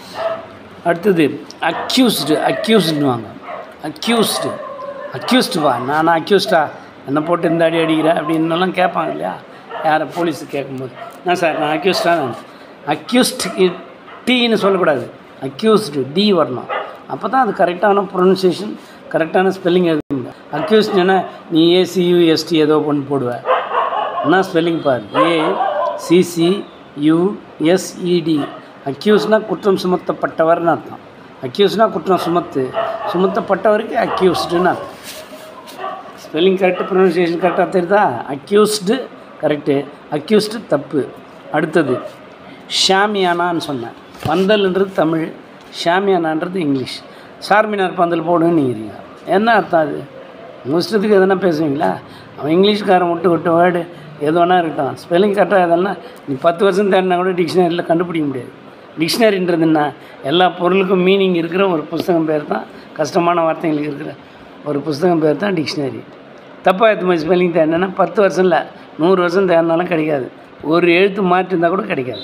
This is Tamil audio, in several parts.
அடுத்தது அக்யூஸ்டு அக்யூஸ்டுவாங்க அக்யூஸ்டு அக்யூஸ்டுவா நான் அக்யூஸ்டா என்னை போட்டு இந்த அடி அடிக்கிற அப்படின்னுலாம் கேட்பாங்க இல்லையா யாரை போலீஸு கேட்கும்போது நான் சார் நான் அக்யூஸ்டா நான் அக்யூஸ்ட் டீன்னு சொல்லக்கூடாது அக்யூஸ்டு டி வரணும் அப்போ தான் அது கரெக்டான ப்ரொனன்சியேஷன் கரெக்டான ஸ்பெல்லிங் எழுதுங்க அக்யூஸ்ட்னா நீ ஏசியூஎஸ்டி ஏதோ ஒன்று போடுவ என்ன ஸ்பெல்லிங் பாரு ஏ சிசி யுஎஸ்இடி அக்யூஸ்னா குற்றம் சுமத்தப்பட்டவர்னு அர்த்தம் அக்யூஸ்னா குற்றம் சுமத்து சுமத்தப்பட்டவருக்கு அக்யூஸ்டுன்னு அர்த்தம் ஸ்பெல்லிங் கரெக்டு ப்ரொனன்சியேஷன் கரெக்டாக தெரியுதா அக்யூஸ்டு கரெக்டு அக்யூஸ்டு தப்பு அடுத்தது ஷாமியானான்னு சொன்னேன் பந்தல்ன்றது தமிழ் ஷாமியானான்றது இங்கிலீஷ் சார்மினார் பந்தல் போடுன்னு நீங்கிறீங்க என்ன அர்த்தம் அது உங்கள் இஷ்டத்துக்கு எதனா பேசுவீங்களா அவன் இங்கிலீஷ்காரன் விட்டு விட்டு வேர்டு எது வேணா இருக்கட்டும் ஸ்பெல்லிங் கரெக்டாக எதனா நீ பத்து வருஷம் தேடினா கூட டிக்ஷனரியில் கண்டுபிடிக்க முடியாது டிக்ஷனரின்றது என்ன எல்லா பொருளுக்கும் மீனிங் இருக்கிற ஒரு புஸ்தகம் பேர் தான் கஷ்டமான வார்த்தைகளுக்கு இருக்கிற ஒரு புஸ்தகம் பேர் தான் டிக்ஷனரி தப்பாக எடுத்து போய் ஸ்பெல்லிங் தேடினா பத்து வருஷம் இல்லை நூறு வருஷம் தேடினாலும் கிடைக்காது ஒரு எழுத்து மாற்றி இருந்தால் கூட கிடைக்காது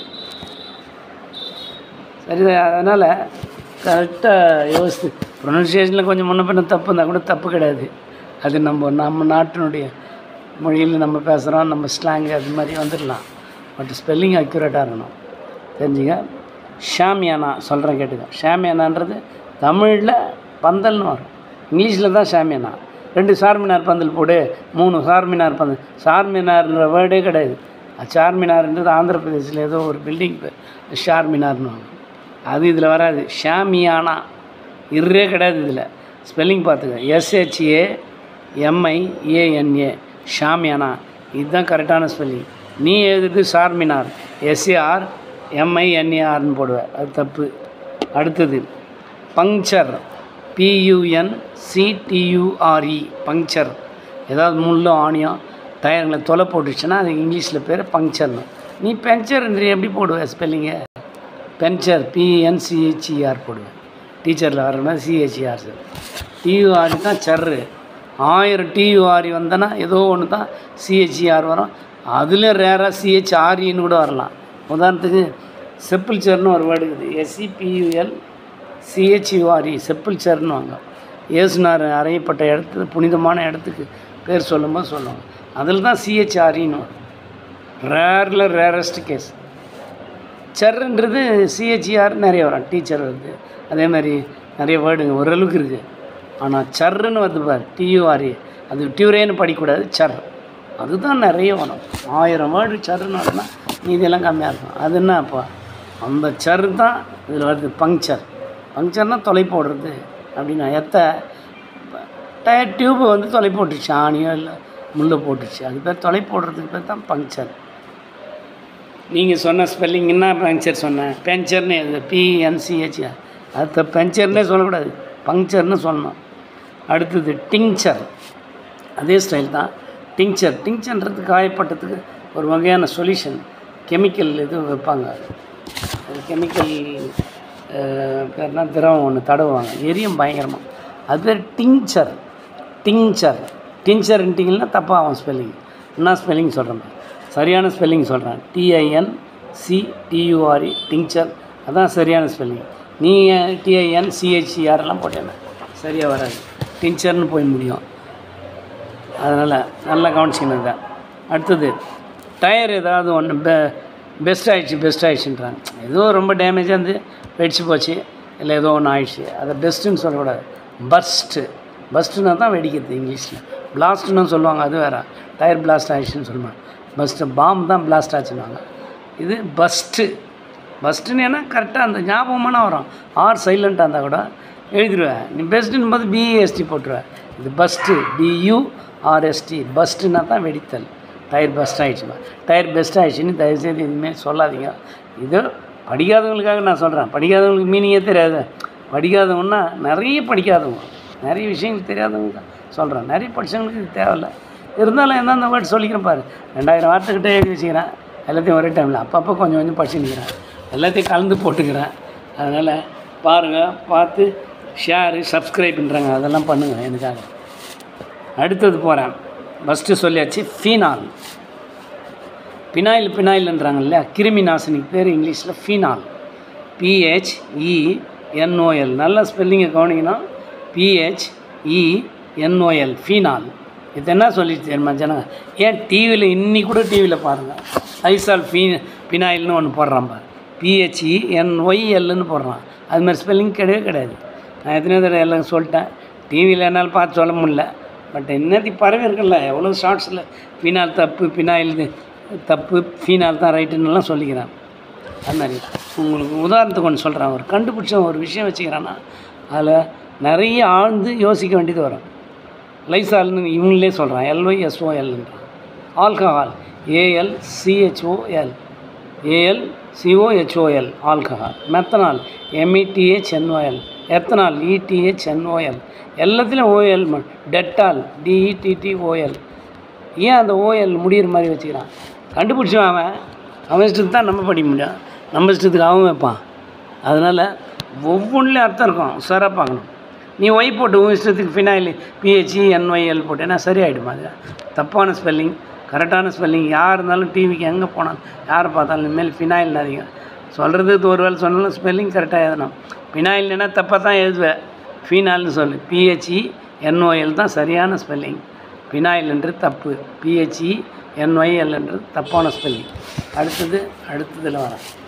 சரி அதனால் கரெக்டாக யோசித்து ப்ரொனன்சியேஷனில் கொஞ்சம் முன்ன பின்ன தப்பு இருந்தால் கூட தப்பு கிடையாது அது நம்ம நம்ம நாட்டினுடைய மொழியில் நம்ம பேசுகிறோம் நம்ம ஸ்லாங் அது மாதிரி வந்துடலாம் பட் ஸ்பெல்லிங் அக்யூரேட்டாக இருக்கணும் தெரிஞ்சுங்க ஷாமியானா சொல்கிறேன் கேட்டுக்க ஷாமியானான்றது தமிழில் பந்தல்னு வரும் இங்கிலீஷில் தான் ஷாமியானா ரெண்டு சார்மினார் பந்தல் போடு மூணு சார்மினார் பந்தல் சார்மினார்ன்ற வேர்டே கிடையாது சார்மினார்ன்றது ஆந்திர பிரதேசில் ஏதோ ஒரு பில்டிங் பேர் ஷார்மினார்னு வாங்க அது இதில் வராது ஷாமியானா இருரே கிடையாது இதில் ஸ்பெல்லிங் பார்த்துக்க எஸ்ஹெச்ஏ எம்ஐ ஏஎன்ஏ ஷாமியானா இதுதான் கரெக்டான ஸ்பெல்லிங் நீ எழுதுறது சார்மினார் எஸ்ஏஆர் எம்ஐஎன்ஏஆர்னு போடுவேன் அது தப்பு அடுத்தது பங்க்சர் பியூஎன் சிடியூஆர்இ பங்க்சர் ஏதாவது முள்ளோ ஆணியம் டயருங்களை தொலை போட்டுச்சுன்னா அது இங்கிலீஷில் பேர் பங்க்சர்னு நீ பென்ச்சர்ன்ற எப்படி போடுவ ஸ்பெல்லிங்கை பென்ச்சர் பிஎன்சிஹெச்இஆர் போடுவேன் டீச்சரில் வர மாதிரி சிஹெச்இஆர் சார் டியூஆர் தான் சர்ரு ஆயிரம் டியூஆர்இ வந்தனா ஏதோ ஒன்று தான் சிஹெச்இஆர் வரும் அதுலேயும் ரேராக சிஹெச்ஆர்இன்னு கூட வரலாம் உதாரணத்துக்கு செப்பிள்சர்னு ஒரு வேர்டு இருக்குது எஸ்சிபியூஎல் சிஹெச்யூஆர்இ செப்பிள்சர்னு வாங்க இயேசுனார் அறையப்பட்ட இடத்துல புனிதமான இடத்துக்கு பேர் சொல்லும்போது சொல்லுவாங்க அதில் தான் சிஹெச்ஆர்இன்னு வரும் ரேரில் ரேரஸ்ட் கேஸ் சர்ன்றது சிஹெச்ஆர் நிறைய வரும் டீச்சர் வருது அதே மாதிரி நிறைய வேர்டுங்க ஓரளவுக்கு இருக்குது ஆனால் சர்ன்னு வருது பார் டியூஆர்ஏ அது டியூரேன்னு படிக்கக்கூடாது சர் அதுதான் நிறைய வரும் ஆயிரம் வேர்டு சர்ன்னு வரும்னா மீதியெல்லாம் கம்மியாக இருக்கும் அது என்ன அப்போ அந்த சர் தான் இதில் வருது பங்க்சர் பங்க்சர்னால் தொலை போடுறது அப்படின்னா எத்த டயர் டியூப் வந்து தொலை போட்டுருச்சு ஆணியோ இல்லை முள்ளை போட்டுருச்சு அது பேர் தொலை போடுறதுக்கு பேர் தான் பங்க்சர் நீங்கள் சொன்ன ஸ்பெல்லிங் என்ன பங்க்சர் சொன்னேன் பென்ச்சர்னு எழுது பிஎன்சிஹெச் அது பென்ச்சர்னே சொல்லக்கூடாது பங்க்சர்னு சொல்லணும் அடுத்தது டிங்சர் அதே ஸ்டைல் தான் டிங்சர் டிங்சர்ன்றது காயப்பட்டதுக்கு ஒரு வகையான சொல்யூஷன் கெமிக்கல் இது வைப்பாங்க அது கெமிக்கல் பேர்னா திரவம் ஒன்று தடவுவாங்க எரியும் பயங்கரமாக அது பேர் டிங்சர் டிங்சர் டிங்சர்ன்ட்டிங்கன்னா தப்பாகும் ஸ்பெல்லிங் என்ன ஸ்பெல்லிங் சொல்கிறேன் சரியான ஸ்பெல்லிங் சொல்கிறேன் டிஐஎன் சி டியூஆர்இ டிங்சர் அதான் சரியான ஸ்பெல்லிங் நீ டிஐஎன் சிஹெச்இஆர்லாம் போட்டேன் சரியாக வராது டிங்சர்னு போய் முடியும் அதனால் நல்லா கவனிச்சிக்கணும் இதை அடுத்தது டயர் ஏதாவது ஒன்று பெ பெஸ்ட் ஆகிடுச்சு பெஸ்ட் ஆகிடுச்சுன்றாங்க ஏதோ ரொம்ப டேமேஜாக இருந்து வெடிச்சு போச்சு இல்லை ஏதோ ஒன்று ஆயிடுச்சு அதை பெஸ்ட்டுன்னு சொல்லக்கூடாது பஸ்ட்டு பஸ்ட்டுனா தான் வெடிக்கிறது இங்கிலீஷில் பிளாஸ்ட்னு சொல்லுவாங்க அது வேறு டயர் பிளாஸ்ட் ஆயிடுச்சுன்னு சொல்லுவாங்க பஸ்ட்டு பாம்பு தான் பிளாஸ்ட் ஆச்சுன்னுவாங்க இது பஸ்ட்டு பஸ்ட்டுன்னு ஏன்னா கரெக்டாக அந்த ஞாபகமான வரும் ஆர் சைலண்ட்டாக இருந்தால் கூட எழுதிடுவேன் நீ பெஸ்ட்டுன்னு போது பிஏஎஸ்டி போட்டுருவேன் இது பஸ்ட்டு பியூ ஆர்எஸ்டி பஸ்ட்டுனா தான் வெடித்தல் டயர் பெஸ்ட் ஆகிடுச்சுமா டயர் பெஸ்ட் ஆகிடுச்சின்னு தயவுசெய்து எதுவுமே சொல்லாதீங்க இது படிக்காதவங்களுக்காக நான் சொல்கிறேன் படிக்காதவங்களுக்கு மீனிங்கே தெரியாது படிக்காதவங்கன்னா நிறைய படிக்காதவங்க நிறைய விஷயங்கள் தெரியாதவங்க சொல்கிறேன் நிறைய படித்தவங்களுக்கு இது தேவையில்லை இருந்தாலும் எந்தெந்த வேர்டு சொல்லிக்கிறேன் பாரு ரெண்டாயிரம் வார்த்தைக்கிட்டே எழுதி வச்சுக்கிறேன் எல்லாத்தையும் ஒரே டைமில் அப்பப்போ கொஞ்சம் கொஞ்சம் படிச்சுன்னுக்கிறேன் எல்லாத்தையும் கலந்து போட்டுக்கிறேன் அதனால் பாருங்கள் பார்த்து ஷேரு சப்ஸ்கிரைப்ன்றாங்க அதெல்லாம் பண்ணுங்கள் எனக்காக அடுத்தது போகிறேன் ஃபஸ்ட்டு சொல்லியாச்சு ஃபீனால் பினாயில் பினாயில்ன்றாங்க இல்லையா கிருமி நாசினிக்கு பேர் இங்கிலீஷில் ஃபீனால் பிஹெச்இஎன்ஓஎல் நல்ல ஸ்பெல்லிங்கை கவனிக்கணும் பிஹெச்இஎன்ஓஎல் ஃபீனால் இது என்ன சொல்லிட்டு தெரியுமா ஜனங்க ஏன் டிவியில் இன்னி கூட டிவியில் பாருங்கள் ஐசால் ஃபீ பினாயில்னு ஒன்று போடுறான் பாரு பிஹெச்இஎன்ஒய்எல்னு போடுறான் அது மாதிரி ஸ்பெல்லிங் கிடையவே கிடையாது நான் எத்தனையோ தடவை எல்லாம் சொல்லிட்டேன் டிவியில் என்னால் பார்த்து சொல்ல முடியல பட் இன்னத்துக்கு பரவி இருக்குல்ல எவ்வளோ ஷார்ட்ஸில் ஃபினால் தப்பு பினாயில் இது தப்பு ஃபீனால் தான் ரைட்டுன்னுலாம் சொல்லிக்கிறேன் அது மாதிரி உங்களுக்கு உதாரணத்துக்கு ஒன்று சொல்கிறேன் ஒரு கண்டுபிடிச்ச ஒரு விஷயம் வச்சுக்கிறான்னா அதில் நிறைய ஆழ்ந்து யோசிக்க வேண்டியது வரும் லைசால்னு இவங்களே சொல்கிறான் எல்ஒய்எஸ்ஓஎல்ன்றான் alcohol AL CHOL AL COHOL alcohol methanol METHNOL ethanol ETHNOL எல்லாத்துலேயும் ஓஎல் டெட்டால் டிஇடிடிஓஎல் ஏன் அந்த ஓஎல் முடியிற மாதிரி வச்சுக்கிறான் கண்டுபிடிச்சவன் அவன் அவன் இஷ்டத்துக்கு தான் நம்ம படிக்க முடியும் நம்ம இஷ்டத்துக்கு அவன் வைப்பான் அதனால் ஒவ்வொன்றுலேயும் அர்த்தம் இருக்கும் உஷாராக பார்க்கணும் நீ ஒய் போட்டு உன் இஷ்டத்துக்கு ஃபினாயில் பிஹெச்இ என்ஒய்எல் போட்டேன்னா சரியாயிடுமா அது தப்பான ஸ்பெல்லிங் கரெக்டான ஸ்பெல்லிங் யார் இருந்தாலும் டிவிக்கு எங்கே போனாலும் யாரை பார்த்தாலும் இனிமேல் ஃபினாயில்னாதீங்க சொல்கிறது ஒரு வேலை சொன்னாலும் ஸ்பெல்லிங் கரெக்டாக எழுதணும் ஃபினாயில்னா தப்பாக தான் எழுதுவேன் ஃபீனால்னு சொல்லு பிஹெச்இ என்ஒஎல் தான் சரியான ஸ்பெல்லிங் பினாயில் என்று தப்பு பிஹெச்இ என்ஒய்எல் என்று தப்பான ஸ்பெல்லிங் அடுத்தது அடுத்ததில் வரேன்